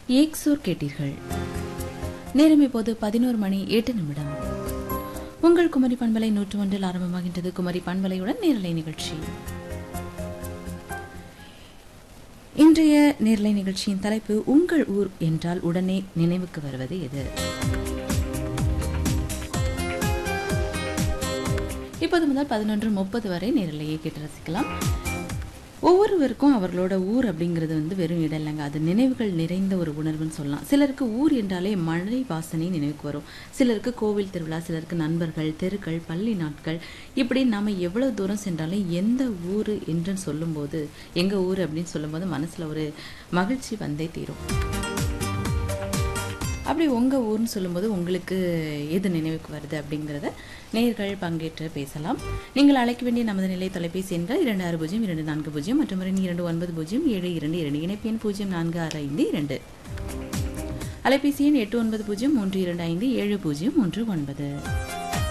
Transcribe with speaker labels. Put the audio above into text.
Speaker 1: ஏக்சூர் கேட்டீர்கள் நேரம் இப்போது பதினோரு மணி எட்டு நிமிடம் உங்கள் குமரி பண்பலை நூற்று ஒன்றில் ஆரம்பமாகின்றது குமரி பண்பலையுடன் நேரலை நிகழ்ச்சி இன்றைய நேரலை நிகழ்ச்சியின் தலைப்பு உங்கள் ஊர் என்றால் உடனே நினைவுக்கு வருவது எது இப்போது முதல் பதினொன்று முப்பது வரை நேரலையை கேட்டு ரசிக்கலாம் ஒவ்வொருவருக்கும் அவர்களோட ஊர் அப்படிங்கிறது வந்து வெறும் இடம் இல்லைங்க அது நினைவுகள் நிறைந்த ஒரு உணர்வுன்னு சொல்லலாம் சிலருக்கு ஊர் என்றாலே மழை வாசனை நினைவுக்கு வரும் சிலருக்கு கோவில் திருவிழா சிலருக்கு நண்பர்கள் தெருக்கள் பள்ளி நாட்கள் இப்படி நாம எவ்வளவு தூரம் சென்றாலும் எந்த ஊர் என்று சொல்லும்போது எங்க ஊர் அப்படின்னு சொல்லும்போது மனசுல ஒரு மகிழ்ச்சி வந்தே தீரும் அப்படி உங்கள் ஊர்னு சொல்லும்போது உங்களுக்கு எது நினைவுக்கு வருது அப்படிங்கிறத நேர்கள் பங்கேற்று பேசலாம் நீங்கள் அழைக்க வேண்டிய நமது நிலை தொலைபேசி எண்கள் இரண்டு ஆறு பூஜ்ஜியம் இரண்டு நான்கு பூஜ்ஜியம் மற்றும் இரண்டு ஒன்பது பூஜ்ஜியம் ஏழு இரண்டு இரண்டு இணைப்பு எண் பூஜ்ஜியம் நான்கு ஆறு ஐந்து இரண்டு அலைபேசி எண் எட்டு ஒன்பது பூஜ்ஜியம் மூன்று இரண்டு ஐந்து ஏழு பூஜ்ஜியம் மூன்று ஒன்பது